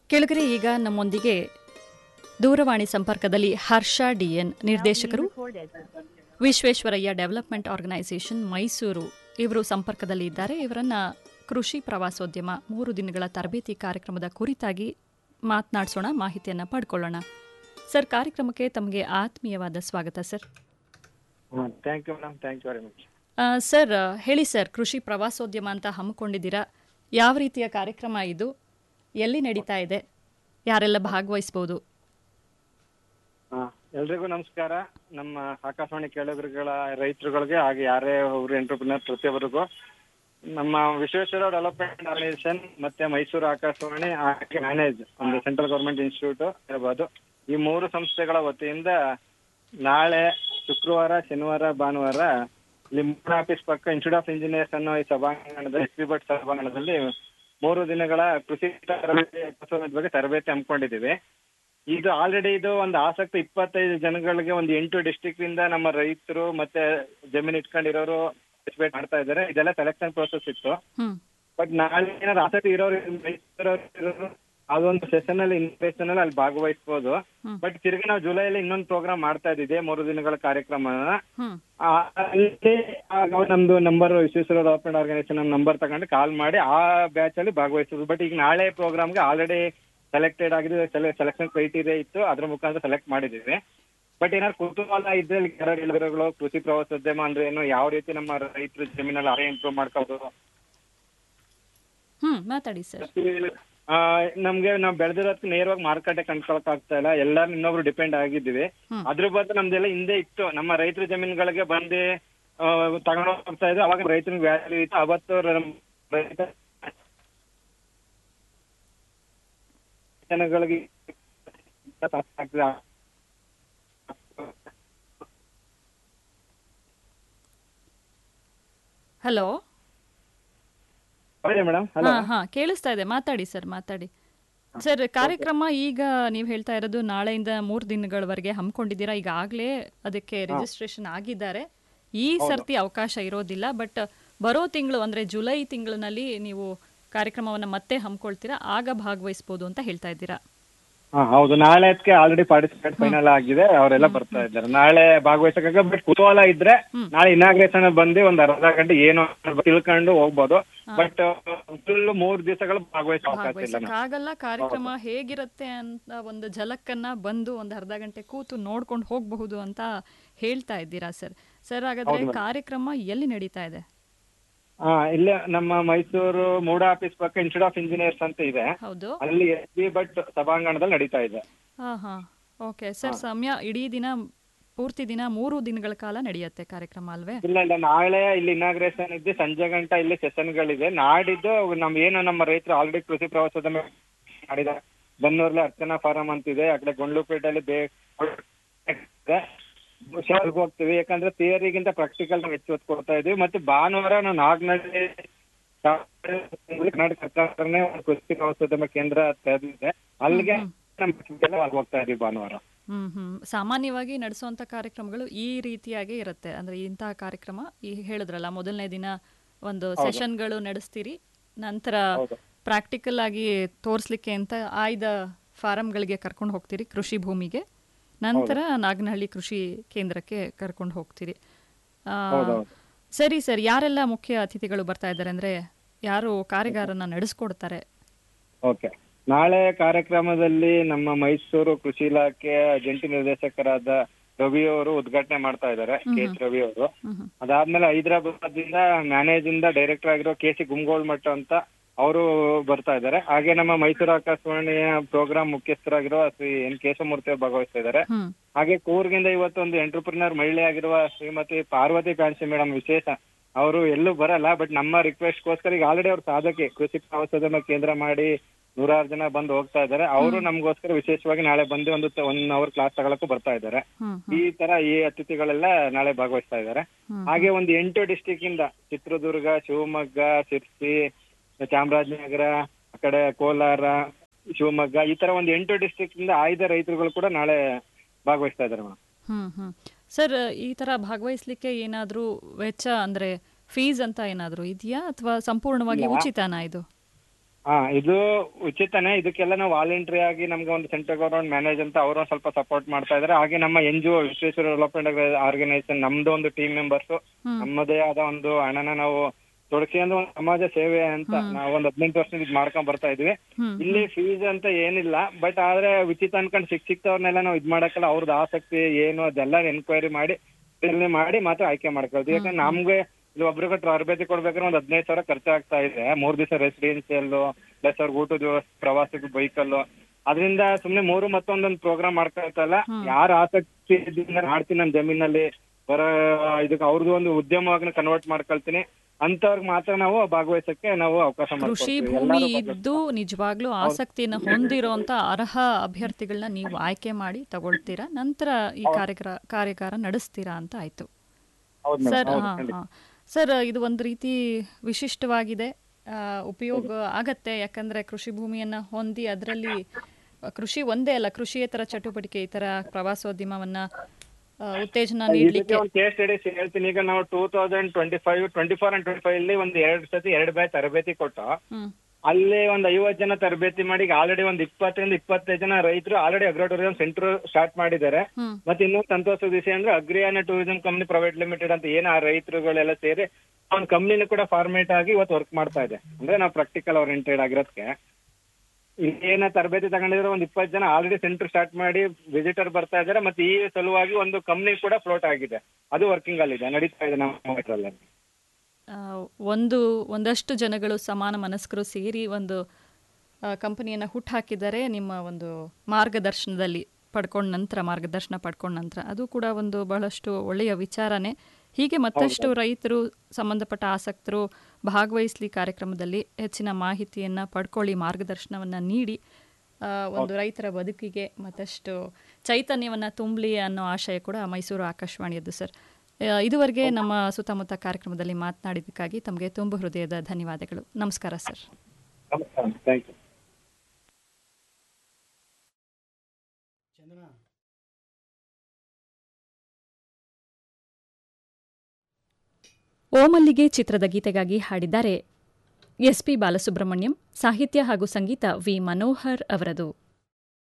ಕೆಳಗರೆ ಈಗ ನಮ್ಮೊಂದಿಗೆ ದೂರವಾಣಿ ಸಂಪರ್ಕದಲ್ಲಿ ಹರ್ಷ ಡಿಎನ್ ನಿರ್ದೇಶಕರು ವಿಶ್ವೇಶ್ವರಯ್ಯ ಡೆವಲಪ್ಮೆಂಟ್ ಆರ್ಗನೈಸೇಷನ್ ಮೈಸೂರು ಇವರು ಸಂಪರ್ಕದಲ್ಲಿ ಇದ್ದಾರೆ ಇವರನ್ನ ಕೃಷಿ ಪ್ರವಾಸೋದ್ಯಮ ಮೂರು ದಿನಗಳ ತರಬೇತಿ ಕಾರ್ಯಕ್ರಮದ ಕುರಿತಾಗಿ ಮಾತನಾಡಿಸೋಣ ಮಾಹಿತಿಯನ್ನು ಪಡ್ಕೊಳ್ಳೋಣ ಸರ್ ಕಾರ್ಯಕ್ರಮಕ್ಕೆ ತಮಗೆ ಆತ್ಮೀಯವಾದ ಸ್ವಾಗತ sir thank you madam thank you very much ಆ, ಸರ್ ಹೇಳಿ ಸರ್ ಕೃಷಿ ಪ್ರವಾಸೋದ್ಯಮ ಅಂತ ಹಮ್ಮಿಕೊಂಡಿದ್ದೀರಾ ಯಾವ ರೀತಿಯ ಕಾರ್ಯಕ್ರಮ ಇದು ಎಲ್ಲಿ ನಡೀತಾ ಇದೆ ಯಾರೆಲ್ಲ ಭಾಗವಹಿಸ್ಬೋದು ಎಲ್ರಿಗೂ ನಮಸ್ಕಾರ ನಮ್ಮ ಆಕಾಶವಾಣಿ ಕೇಳುಗರುಗಳ ರೈತರುಗಳಿಗೆ ಹಾಗೆ ಯಾರೇ ಒಬ್ರು ಎಂಟ್ರಪ್ರಿನರ್ ಪ್ರತಿಯೊಬ್ಬರಿಗೂ ನಮ್ಮ ವಿಶ್ವೇಶ್ವರ ಡೆವಲಪ್ಮೆಂಟ್ ಆರ್ಗನೈಸೇಷನ್ ಮತ್ತೆ ಮೈಸೂರು ಆಕಾಶವಾಣಿ ಹಾಗೆ ಮ್ಯಾನೇಜ್ ಒಂದು ಸೆಂಟ್ರಲ್ ಗೌರ್ಮೆಂಟ್ ಇನ್ಸ್ಟಿಟ್ಯೂಟ್ ಇರಬಹುದು ಈ ಮೂರು ಸಂಸ್ಥೆಗಳ ವತಿಯಿಂದ ನಾಳೆ ಶುಕ್ರವಾರ ಶನಿವಾರ ಭಾನುವಾರ ಇಲ್ಲಿ ಮೂರು ಆಫೀಸ್ ಪಕ್ಕ ಇನ್ಸ್ಟಿಟ್ಯೂಟ್ ಆಫ್ ಇಂಜಿನಿಯರ್ಸ್ ಅನ್ನೋ ಈ ಸಭಾಂಗಣದಲ್ಲಿ ಎಸ್ ಪಿ ಭಟ್ ಸಭಾಂಗಣದಲ್ಲಿ ಮೂರು ದಿನಗಳ ಕೃಷಿ ತರಬೇತಿ ಎಪಿಸೋಡ್ ಬಗ್ಗೆ ತರಬೇತಿ ಹಮ್ಮಿಕೊಂಡಿದ್ದೀವಿ ಇದು ಆಲ್ರೆಡಿ ಇದು ಒಂದು ಆಸಕ್ತಿ ಇಪ್ಪತ್ತೈದು ಜನಗಳಿಗೆ ಒಂದು ಎಂಟು ಡಿಸ್ಟಿಕ್ ಇಂದ ನಮ್ಮ ರೈತರು ಮತ್ತೆ ಜಮೀನು ಇಟ್ಕೊಂಡಿರೋರು participate ಮಾಡ್ತಾ ಇದ್ದಾರೆ ಇದೆಲ್ಲ ಸೆಲೆಕ್ಷನ್ ಪ್ರೋಸೆಸ್ ಇತ್ತು ಹ್ಮ್ ಬಟ್ ನಾಳೆ ಏನಾದ್ರು ಆಸಕ್ತಿ ಇರೋರು ರೈತರು ಇರೋರು ಅದೊಂದು ಸೆಷನ್ ಅಲ್ಲಿ ಇನ್ವಿಟೇಷನ್ ಅಲ್ಲಿ ಅಲ್ಲಿ ಭಾಗವಹಿಸಬಹುದು ಹ್ಮ್. ಬಟ್ ತಿರ್ಗಿ ನಾವು ಜುಲೈಲಿ ಇನ್ನೊಂದು ಪ್ರೋಗ್ರಾಮ್ ಮಾಡ್ತಾ ಇದ್ದಿದೆ ಮೂರು ದಿನಗಳ ಕಾರ್ಯಕ್ರಮನ ಹ್ಮ್ ಆ, ಅಲ್ಲಿ ಆಗ ನಮ್ದು number Vishweshwara development organisation number ತಗೊಂಡು ಕಾಲ್ ಮಾಡಿ ಆ ಬ್ಯಾಚ್ ಅಲ್ಲಿ ಭಾಗವಹಿಸೋದು ಬಟ್ ಈಗ ನಾಳೆ ಪ್ರೋಗ್ರಾಮ್ಗೆ ಆಲ್ರೆಡಿ ಸೆಲೆಕ್ಟೆಡ್ ಆಗಿದೆ ಸೆಲೆಕ್ಷನ್ ಕ್ರೈಟೀರಿಯಾ ಇತ್ತು ಅದ್ರ ಮುಖಾಂತರ ಸೆಲೆಕ್ಟ್ ಮಾಡಿದ್ದೀವಿ ಬಟ್ ಏನಾದ್ರು ಕುತೂಹಲ ಇದ್ರೆ ಇಲ್ಲಿ ಕೆರಡಿಗಳು ಕೃಷಿ ಪ್ರವಾಸೋದ್ಯಮ ಅಂದ್ರೆ ಏನು ಯಾವ ರೀತಿ ನಮ್ಮ ರೈತರು ಜಮೀನಲ್ಲಿ ಅರೆ ಇಂಪ್ರೂವ್ ಮಾಡ್ಕೋಬಹುದು ಹ್ಮ್ ಮಾತಾಡಿ ಸರ್ ಆ, ನಮ್ಗೆ ನಾವು ಬೆಳೆದಿರೋದಕ್ಕೆ ನೇರವಾಗಿ ಮಾರುಕಟ್ಟೆ ಕಂಡ್ಕೊಳಕ್ ಆಗ್ತಾ ಇಲ್ಲ ಎಲ್ಲಾರು ಇನ್ನೊಬ್ರು ಡಿಪೆಂಡ್ ಆಗಿದ್ದೀವಿ ಹ್ಮ್. ಅದ್ರ ಬದಲು ನಮ್ದೆಲ್ಲ ಹಿಂದೆ ಇತ್ತು ನಮ್ಮ ರೈತರ ಜಮೀನುಗಳಿಗೆ ಬಂದು ತಗೊಂಡು ಹೋಗ್ತಾ ಇದ್ರು ಅವಾಗ ರೈತರಿಗೆ ವ್ಯಾಲ್ಯೂ ಇತ್ತು ಅವತ್ತು ನಮ್ ರೈತ ಜನಗಳಿಗೆ ಆಗ್ತದೆ. ಹಲೋ ಹೌದಾ ಮೇಡಮ್ ಹಲೋ ಹಾ ಹಾ ಕೇಳಿಸ್ತಾ ಇದೆ ಮಾತಾಡಿ ಸರ್ ಮಾತಾಡಿ ಸರ್ ಕಾರ್ಯಕ್ರಮ ಈಗ ನೀವು ಹೇಳ್ತಾ ಇರೋದು ನಾಳೆಯಿಂದ ಮೂರು ದಿನಗಳವರೆಗೆ ಹಮ್ಮಿಕೊಂಡಿದ್ದೀರಾ ಈಗಾಗಲೇ ಅದಕ್ಕೆ ರಿಜಿಸ್ಟ್ರೇಷನ್ ಆಗಿದ್ದಾರೆ ಈ ಸರ್ತಿ ಅವಕಾಶ ಇರೋದಿಲ್ಲ ಬಟ್ ಬರೋ ತಿಂಗಳು ಅಂದ್ರೆ ಜುಲೈ ತಿಂಗಳಿನಲ್ಲಿ ನೀವು ಕಾರ್ಯಕ್ರಮವನ್ನ ಮತ್ತೆ ಹಮ್ಮಿಕೊಳ್ತೀರಾ ಆಗ ಭಾಗವಹಿಸ್ಬೋದು ಅಂತ ಹೇಳ್ತಾ ಇದ್ದೀರಾ ಹಾ ಹೌದು ನಾಳೆ ಅದಕ್ಕೆ ಆಲ್ರೆಡಿ ಪಾರ್ಟಿಸಿಪೇಟ್ ಫೈನಲ್ ಆಗಿದೆ ಅವರೆಲ್ಲ ಬರ್ತಾ ಇದ್ದಾರೆ ನಾಳೆ ಭಾಗವಹಿಸಕ್ಕೆ ಬಟ್ ಕುತೂಹಲ ಇದ್ರೆ ನಾಳೆ ಇನಾಗ್ರೇಷನ್ ಬಂದು ಒಂದ್ ಅರ್ಧ ಗಂಟೆ ಏನು ಅಂತ ತಿಳ್ಕೊಂಡು ಹೋಗ್ಬೋದು ಬಟ್ ಫುಲ್ ಮೂರ್ ದಿವಸಗಳು ಭಾಗವಹಿಸೋ ಅವಕಾಶ ಇಲ್ಲ ನಾವು. ಆಗಲ್ಲ ಕಾರ್ಯಕ್ರಮ ಹೇಗಿರುತ್ತೆ ಅಂತ ಒಂದು ಝಲಕ್ಕನ್ನ ಬಂದು ಒಂದು ಅರ್ಧ ಗಂಟೆ ಕೂತು ನೋಡ್ಕೊಂಡು ಹೋಗಬಹುದು ಅಂತ ಹೇಳ್ತಾ ಇದ್ದೀರಾ ಸರ್ ಸರ್ ಹಾಗಾದ್ರೆ ಕಾರ್ಯಕ್ರಮ ಎಲ್ಲಿ ನಡೀತಾ ಇದೆ ಹಾ ಇಲ್ಲೇ ನಮ್ಮ ಮೈಸೂರು ಮೂಡ ಆಫೀಸ್ ಪಕ್ಕ ಇನ್ಸ್ಟಿಟ್ಯೂಟ್ ಆಫ್ ಇಂಜಿನಿಯರ್ಸ್ ಅಂತ ಇದೆ ಹೌದು ಅಲ್ಲಿ ಎಸ್ ಬಿ ಭಟ್ ಸಭಾಂಗಣದಲ್ಲಿ ನಡೀತಾ ಇದೆ ಹಾ ಹಾ ಓಕೆ ಸರ್ ಸಮಯ ಇಡೀ ದಿನ ಪೂರ್ತಿ ದಿನ ಮೂರು ದಿನಗಳ ಕಾಲ ನಡೆಯುತ್ತೆ ಕಾರ್ಯಕ್ರಮ ಅಲ್ವೇ ಇಲ್ಲ ಇಲ್ಲ ನಾಳೆ ಇಲ್ಲಿ ಇನಾಗ್ರೇಷನ್ ಇದ್ದು ಸಂಜೆ ಗಂಟ ಇಲ್ಲಿ ಸೆಷನ್ಗಳಿದೆ ನಾಡಿದ್ದು ನಮ್ ಏನು ನಮ್ಮ ರೈತರು ಆಲ್ರೆಡಿ ಕೃಷಿ ಪ್ರವಾಸೋದ್ಯಮ ಮಾಡಿದ್ದಾರೆ ಬನ್ನೂರ್ಲಿ ಅರ್ಚನಾ ಫಾರಂ ಅಂತಿದೆ ಆ ಕಡೆ ಗೊಂಡ್ಲುಪೇಟೆಯಲ್ಲಿ ಬೇ ಹುಷಾರ್ಗೆ ಹೋಗ್ತೀವಿ ಯಾಕಂದ್ರೆ ಥಿಯರಿಗಿಂತ ಪ್ರಾಕ್ಟಿಕಲ್ ನಾವು ಹೆಚ್ಚು ಒತ್ತು ಕೊಡ್ತಾ ಇದೀವಿ ಮತ್ತೆ ಭಾನುವಾರ ನಾವು ನಾಗ್ನಲ್ಲಿ ಕರ್ನಾಟಕ ಸರ್ಕಾರನೇ ಒಂದು ಕೃಷಿ ಪ್ರವಾಸೋದ್ಯಮ ಕೇಂದ್ರ ತೆರೆದಿದೆ ಅಲ್ಲಿಗೆ ನಮ್ಮ ಹೋಗ್ತಾ ಇದೀವಿ ಭಾನುವಾರ ಹ್ಮ್ ಹ್ಮ್ ಸಾಮಾನ್ಯವಾಗಿ ನಡೆಸುವಂತ ಕಾರ್ಯಕ್ರಮಗಳು ಈ ರೀತಿಯಾಗಿ ಇರುತ್ತೆ ಅಂದ್ರೆ ಇಂತಹ ಕಾರ್ಯಕ್ರಮ ಈ ಹೇಳಿದ್ರಲ್ಲ ಮೊದಲನೇ ದಿನ ಒಂದು ಸೆಷನ್ಗಳು ನಡೆಸ್ತೀರಿ ನಂತರ ಹೌದು. ಪ್ರಾಕ್ಟಿಕಲ್ ಆಗಿ ತೋರಿಸ್ಲಿಕ್ಕೆ ಅಂತ ಆಯ್ದ ಫಾರಂಗಳಿಗೆ ಕರ್ಕೊಂಡು ಹೋಗ್ತೀರಿ ಕೃಷಿ ಭೂಮಿಗೆ ನಂತರ ನಾಗನಹಳ್ಳಿ ಕೃಷಿ ಕೇಂದ್ರಕ್ಕೆ ಕರ್ಕೊಂಡು ಹೋಗ್ತೀರಿ ಆ, ಹೌದೌದು. ಸರಿ ಸರ್ ಯಾರೆಲ್ಲ ಮುಖ್ಯ ಅತಿಥಿಗಳು ಬರ್ತಾ ಇದ್ದಾರೆ ಅಂದ್ರೆ ಯಾರು ಕಾರ್ಯಾಗಾರನ ನಡೆಸ್ಕೊಡ್ತಾರೆ ಓಕೆ ನಾಳೆ ಕಾರ್ಯಕ್ರಮದಲ್ಲಿ ನಮ್ಮ ಮೈಸೂರು ಕೃಷಿ ಇಲಾಖೆಯ ಜಂಟಿ ನಿರ್ದೇಶಕರಾದ ರವಿ ಅವರು ಉದ್ಘಾಟನೆ ಮಾಡ್ತಾ ಇದ್ದಾರೆ ಕೆ ಎಚ್ ರವಿ ಅವರು ಹ್ಮ್ ಹ್ಮ್ ಅದಾದ್ಮೇಲೆ ಹೈದರಾಬಾದ್ ಇಂದ ಮ್ಯಾನೇಜ್ ಇಂದ ಡೈರೆಕ್ಟರ್ ಆಗಿರೋ ಕೆ ಸಿ ಗುಮ್ಗೋಳ್ ಮಠ ಅಂತ ಅವರು ಬರ್ತಾ ಇದ್ದಾರೆ ಹಾಗೆ ನಮ್ಮ ಮೈಸೂರು ಆಕಾಶವಾಣಿಯ ಪ್ರೋಗ್ರಾಮ್ ಮುಖ್ಯಸ್ಥರಾಗಿರುವ ಶ್ರೀ ಎನ್ ಕೇಶವಮೂರ್ತಿ ಅವರು ಭಾಗವಹಿಸ್ತಾ ಇದ್ದಾರೆ ಹ್ಮ್ ಹಾಗೆ ಕೂರ್ಗಿಂದ ಇವತ್ತೊಂದು ಎಂಟರ್ಪ್ರಿನರ್ ಮಹಿಳೆ ಆಗಿರುವ ಶ್ರೀಮತಿ ಪಾರ್ವತಿ ಫ್ಯಾನ್ಸಿ ಮೇಡಮ್ ವಿಶೇಷ ಅವರು ಎಲ್ಲೂ ಬರಲ್ಲ ಬಟ್ ನಮ್ಮ ರಿಕ್ವೆಸ್ಟ್ಗೋಸ್ಕರ ಈಗ ಆಲ್ರೆಡಿ ಅವ್ರು ಸಾಧಕೆ ಕೃಷಿ ಪ್ರವಾಸೋದ್ಯಮ ಕೇಂದ್ರ ಮಾಡಿ ನೂರಾರು ಜನ ಬಂದು ಹೋಗ್ತಾ ಇದ್ದಾರೆ ಅವರು ನಮಗೋಸ್ಕರ ವಿಶೇಷವಾಗಿ ನಾಳೆ ಬಂದು ಒಂದು ಒನ್ ಅವರ್ ಕ್ಲಾಸ್ ತಗೊಳಕ್ಕೂ ಬರ್ತಾ ಇದ್ದಾರೆ ಹ್ಮ್ ಈ ತರ ಈ ಅತಿಥಿಗಳೆಲ್ಲ ನಾಳೆ ಭಾಗವಹಿಸ್ತಾ ಇದ್ದಾರೆ ಹ್ಮ್. ಹಾಗೆ ಒಂದು ಎಂಟು ಡಿಸ್ಟಿಕ್ ಇಂದ ಚಿತ್ರದುರ್ಗ ಶಿವಮೊಗ್ಗ ಶಿರ್ಸಿ ಚಾಮರಾಜನಗರ ಆ ಕಡೆ ಕೋಲಾರ ಶಿವಮೊಗ್ಗ ಈ ತರ ಒಂದು ಎಂಟು ಡಿಸ್ಟಿಕ್ ಇಂದ ಆಯ್ದ ರೈತರುಗಳು ಕೂಡ ನಾಳೆ ಭಾಗವಹಿಸ್ತಾ ಇದ್ದಾರೆ ಮೇಡಮ್ ಹ್ಮ್ ಹ್ಮ್ ಸರ್ ಈ ತರ ಭಾಗವಹಿಸ್ಲಿಕ್ಕೆ ಏನಾದ್ರೂ ವೆಚ್ಚ ಅಂದ್ರೆ ಫೀಸ್ ಅಂತ ಏನಾದ್ರೂ ಇದೆಯಾ ಅಥವಾ ಸಂಪೂರ್ಣವಾಗಿ ಉಚಿತನಾ ಇದು ಹಾ ಇದು ಉಚಿತನೇ ಇದಕ್ಕೆಲ್ಲ ನಾವು ವಾಲಂಟ್ರಿ ಆಗಿ ನಮ್ಗೆ ಒಂದು ಸೆಂಟ್ರಲ್ ಗೌರ್ಮೆಂಟ್ ಮ್ಯಾನೇಜ್ ಅಂತ ಅವರು ಸ್ವಲ್ಪ ಸಪೋರ್ಟ್ ಮಾಡ್ತಾ ಇದ್ದಾರೆ ಹಾಗೆ ನಮ್ಮ N G O Vishweshwara development organisation ನಮ್ದು ಒಂದು ಟೀಮ್ ಮೆಂಬರ್ಸ್ ನಮ್ಮದೇ ಆದ ಒಂದು ಹಣನ ನಾವು ತೊಡಸ್ಕೊಂಡು ಒಂದು ಸಮಾಜ ಸೇವೆ ಅಂತ ನಾವು ಒಂದು ಹದಿನೆಂಟು ವರ್ಷದಿಂದ ಇದು ಮಾಡ್ಕೊಂಡ್ ಬರ್ತಾ ಇದ್ವಿ ಹ್ಮ್. ಇಲ್ಲಿ ಫೀಸ್ ಅಂತ ಏನಿಲ್ಲ ಬಟ್ ಆದ್ರೆ ಉಚಿತ ಅನ್ಕೊಂಡು ಸಿಕ್ ಸಿಕ್ತವ್ರನ್ನೆಲ್ಲ ನಾವು ಇದ್ ಮಾಡಕ್ಕಲ್ಲ ಅವ್ರದ್ದು ಆಸಕ್ತಿ ಏನು ಅದೆಲ್ಲ ಎನ್ಕ್ವೈರಿ ಮಾಡಿ ಪರಿಶೀಲನೆ ಮಾಡಿ ಮಾತ್ರ ಆಯ್ಕೆ ಮಾಡ್ಕೊಳ್ತೀವಿ ಯಾಕಂದ್ರೆ ನಮ್ಗೆ ಇಲ್ಲಿ ಒಬ್ರಿಗೆ ತರಬೇತಿ ಕೊಡ್ಬೇಕಾದ್ರೆ ಒಂದ್ ಹದಿನೈದು ಸಾವಿರ ಖರ್ಚಾಗ್ತಾ ಇದೆ ಮೂರ್ ದಿವಸ ರೆಸಿಡೆನ್ಸಿಯಲ್ ಪ್ಲಸ್ ಅವ್ರಿಗೆ ಊಟದ ವ್ಯವಸ್ಥೆ ಪ್ರವಾಸಕ್ಕೆ ಬೈಕಲ್ ಅದರಿಂದ ಸುಮ್ನೆ ಮೂರು ಮತ್ತೊಂದೊಂದು ಪ್ರೋಗ್ರಾಮ್ ಮಾಡ್ಕೊಳ್ತಲ್ಲ ಯಾರ ಆಸಕ್ತಿ ಇದ್ದಿಂದ ಮಾಡ್ತೀನಿ ನನ್ನ ಜಮೀನಲ್ಲಿ ಬರೋ ಇದಕ್ಕೆ ಅವ್ರದ್ದು ಒಂದು ಉದ್ಯಮವಾಗಿ ಕನ್ವರ್ಟ್ ಮಾಡ್ಕೊಳ್ತೀನಿ ಅಂತವ್ರಿಗೆ ಮಾತ್ರ ನಾವು ಭಾಗವಹಿಸಕ್ಕೆ ನಾವು ಅವಕಾಶ ಕೃಷಿ ಮಾಡ್ಕೊಳ್ತೀವಿ ಭೂಮಿ ಎಲ್ಲರೂ ಇದ್ದು ನಿಜವಾಗ್ಲೂ ಆಸಕ್ತಿಯನ್ನು ಹೊಂದಿರುವಂತ ಅರ್ಹ ಅಭ್ಯರ್ಥಿಗಳನ್ನ ನೀವು ಆಯ್ಕೆ ಮಾಡಿ ತಗೊಳ್ತೀರಾ ನಂತರ ಈ ಕಾರ್ಯಕ್ರ ಕಾರ್ಯಕಾರ ನಡೆಸ್ತೀರಾ ಅಂತ ಆಯ್ತು ಹೌದು ಮೇಡಮ್ ಸರ್ ಹೌದು ಹಾ ಹಾ ಸರ್ ಇದು ಒಂದು ರೀತಿ ವಿಶಿಷ್ಟವಾಗಿದೆ ಆ, ಉಪಯೋಗ ಆಗತ್ತೆ ಯಾಕಂದ್ರೆ ಕೃಷಿ ಭೂಮಿಯನ್ನ ಹೊಂದಿ ಅದರಲ್ಲಿ ಕೃಷಿ ಒಂದೇ ಅಲ್ಲ ಕೃಷಿಯೇತರ ಚಟುವಟಿಕೆ ಈ ತರ ಪ್ರವಾಸೋದ್ಯಮವನ್ನ ಆ, ಉತ್ತೇಜನ ಇದಕ್ಕೆ ನೀಡಲಿಕ್ಕೆ ಒಂದು ಕೇಸ್ ಸ್ಟಡೀಸ್ ಹೇಳ್ತೀನಿ ಈಗ ನಾವು two thousand twenty five twenty four and twenty five ಅಲ್ಲಿ ಒಂದು ಎರಡು ಸತಿ ಎರಡು ಬ್ಯಾಚ್ ತರಬೇತಿ ಕೊಟ್ಟು ಹ್ಮ್ ಅಲ್ಲಿ ಒಂದು ಐವತ್ತು ಜನ ತರಬೇತಿ ಮಾಡಿ ಆಲ್ರೆಡಿ ಒಂದು ಇಪ್ಪತ್ತರಿಂದ ಇಪ್ಪತ್ತೈದು ಜನ ರೈತರು already agro tourism centre start ಮಾಡಿದ್ದಾರೆ ಹ್ಮ್ ಮತ್ತೆ ಇನ್ನೊಂದು ಸಂತೋಷದ ವಿಷಯ ಅಂದ್ರೆ Agriyana tourism company private limited ಅಂತ ಏನು ಆ ರೈತರುಗಳೆಲ್ಲ ಸೇರಿ ಒಂದು ಕಂಪ್ನಿನೂ ಕೂಡ ಫಾರ್ಮೇಟ್ ಆಗಿ ಇವತ್ತು ವರ್ಕ್ ಮಾಡ್ತಾ ಇದೆ ಅಂದ್ರೆ ನಾವು ಪ್ರಾಕ್ಟಿಕಲ್ ಓರಿಯೆಂಟೆಡ್ ಆಗಿರೋದಕ್ಕೆ ಏನ ತರಬೇತಿ ತಗೊಂಡಿದ್ರೆ ಒಂದು ಇಪ್ಪತ್ತು ಜನ ಆಲ್ರೆಡಿ ಸೆಂಟರ್ ಸ್ಟಾರ್ಟ್ ಮಾಡಿ ವಿಸಿಟರ್ ಬರ್ತಾ ಇದ್ದಾರೆ ಮತ್ತೆ ಈ ಸಲುವಾಗಿ ಒಂದು ಕಂಪ್ನಿ ಕೂಡ ಫ್ಲೋಟ್ ಆಗಿದೆ ಅದು ವರ್ಕಿಂಗ್ ಅಲ್ಲಿದೆ ನಡೀತಾ ಇದೆ ನಮ್ಮ ಇದ್ರಲ್ಲಿ. ಆ, ಒಂದು ಒಂದಷ್ಟು ಜನಗಳು ಸಮಾನ ಮನಸ್ಕರು ಸೇರಿ ಒಂದು ಕಂಪನಿಯನ್ನು ಹುಟ್ಟುಹಾಕಿದ್ದಾರೆ ನಿಮ್ಮ ಒಂದು ಮಾರ್ಗದರ್ಶನದಲ್ಲಿ ಪಡ್ಕೊಂಡ ನಂತರ ಮಾರ್ಗದರ್ಶನ ಪಡ್ಕೊಂಡ ನಂತರ ಅದು ಕೂಡ ಒಂದು ಬಹಳಷ್ಟು ಒಳ್ಳೆಯ ವಿಚಾರನೇ ಹೀಗೆ ಮತ್ತಷ್ಟು ರೈತರು ಸಂಬಂಧಪಟ್ಟ ಆಸಕ್ತರು ಭಾಗವಹಿಸಲಿ ಕಾರ್ಯಕ್ರಮದಲ್ಲಿ ಹೆಚ್ಚಿನ ಮಾಹಿತಿಯನ್ನು ಪಡ್ಕೊಳ್ಳಿ ಮಾರ್ಗದರ್ಶನವನ್ನು ನೀಡಿ ಆ, ಒಂದು ರೈತರ ಬದುಕಿಗೆ ಮತ್ತಷ್ಟು ಚೈತನ್ಯವನ್ನು ತುಂಬಲಿ ಅನ್ನೋ ಆಶಯ ಕೂಡ ಮೈಸೂರು ಆಕಾಶವಾಣಿಯದ್ದು ಸರ್ ಆ, ಇದುವರೆಗೆ ನಮ್ಮ ಸುತ್ತಮುತ್ತ ಕಾರ್ಯಕ್ರಮದಲ್ಲಿ ಮಾತನಾಡಿದ್ದಕ್ಕಾಗಿ ತಮಗೆ ತುಂಬ ಹೃದಯದ ಧನ್ಯವಾದಗಳು ನಮಸ್ಕಾರ ಸರ್ ನಮಸ್ಕಾರ ಥ್ಯಾಂಕ್ ಯು ಓಮಲ್ಲಿಗೆ ಚಿತ್ರದ ಗೀತೆಗಾಗಿ ಹಾಡಿದ್ದಾರೆ ಎಸ್ಪಿ ಬಾಲಸುಬ್ರಹ್ಮಣ್ಯಂ ಸಾಹಿತ್ಯ ಹಾಗೂ ಸಂಗೀತ ವಿ ಮನೋಹರ್ ಅವರದು